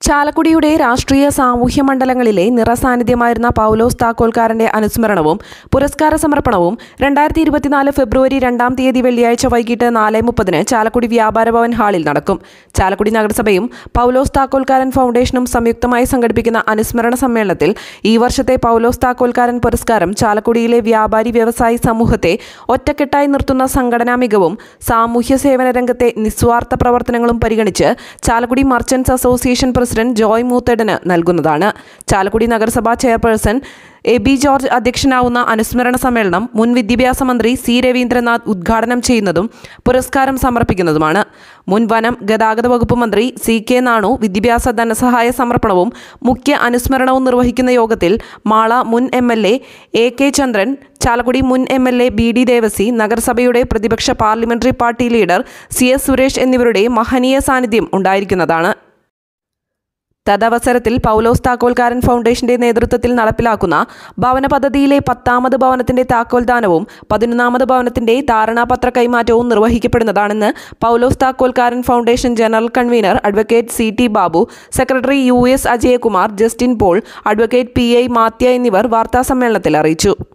ചാലക്കുടിയുടെ രാഷ്ട്രീയ സാമൂഹ്യ മണ്ഡലങ്ങളിലെ നിറസാന്നിധ്യമായിരുന്ന പൗലോസ് താക്കോൽക്കാരന്റെ അനുസ്മരണവും പുരസ്കാര സമർപ്പണവും രണ്ടായിരത്തി ഇരുപത്തിനാല് ഫെബ്രുവരി രണ്ടാം തീയതി വെള്ളിയാഴ്ച വൈകിട്ട് നാല് മുപ്പതിന് ചാലക്കുടി വ്യാപാര ഭവൻ ഹാളിൽ നടക്കും ചാലക്കുടി നഗരസഭയും പൗലോസ് താക്കോൽക്കാരൻ ഫൗണ്ടേഷനും സംയുക്തമായി സംഘടിപ്പിക്കുന്ന അനുസ്മരണ സമ്മേളനത്തിൽ ഈ വർഷത്തെ പൗലോസ് താക്കോൽക്കാരൻ പുരസ്കാരം ചാലക്കുടിയിലെ വ്യാപാരി വ്യവസായി സമൂഹത്തെ ഒറ്റക്കെട്ടായി നിർത്തുന്ന സംഘടനാ മികവും സാമൂഹ്യ സേവന രംഗത്തെ നിസ്വാർത്ഥ പ്രവർത്തനങ്ങളും പരിഗണിച്ച് Chalakudy merchants association president Joy മൂത്തേടന് നൽകുന്നതാണ് ചാലക്കുടി നഗരസഭാ ചെയർപേഴ്സൺ എ ബി ജോർജ് അധ്യക്ഷനാവുന്ന അനുസ്മരണ സമ്മേളനം മുൻ വിദ്യാഭ്യാസ മന്ത്രി സി രവീന്ദ്രനാഥ് ഉദ്ഘാടനം ചെയ്യുന്നതും പുരസ്കാരം സമർപ്പിക്കുന്നതുമാണ് മുൻ വനം ഗതാഗത വകുപ്പ് മന്ത്രി സി കെ നാണു വിദ്യാഭ്യാസ ധനസഹായ സമർപ്പണവും മുഖ്യ അനുസ്മരണവും നിർവഹിക്കുന്ന യോഗത്തിൽ മാള മുൻ M L A A K Chandran Chalakudy മുൻ M L A B D Devassy നഗരസഭയുടെ പ്രതിപക്ഷ parliamentary party leader C S Suresh എന്നിവരുടെ മഹനീയ സാന്നിധ്യം ഉണ്ടായിരിക്കുന്നതാണ് തദവസരത്തിൽ പൗലോസ് താക്കോൽക്കാരൻ ഫൗണ്ടേഷന്റെ നേതൃത്വത്തിൽ നടപ്പിലാക്കുന്ന ഭവന പദ്ധതിയിലെ പത്താമത് ഭവനത്തിന്റെ താക്കോൽദാനവും പതിനൊന്നാമത് ഭവനത്തിന്റെ ധാരണാപത്ര കൈമാറ്റവും നിർവഹിക്കപ്പെടുന്നതാണെന്ന് Paulose Thakkolkaran foundation general convener advocate C T Babu secretary U S Ajayakumar Justin Paul advocate P I Mathew എന്നിവർ വാർത്താസമ്മേളനത്തിൽ അറിയിച്ചു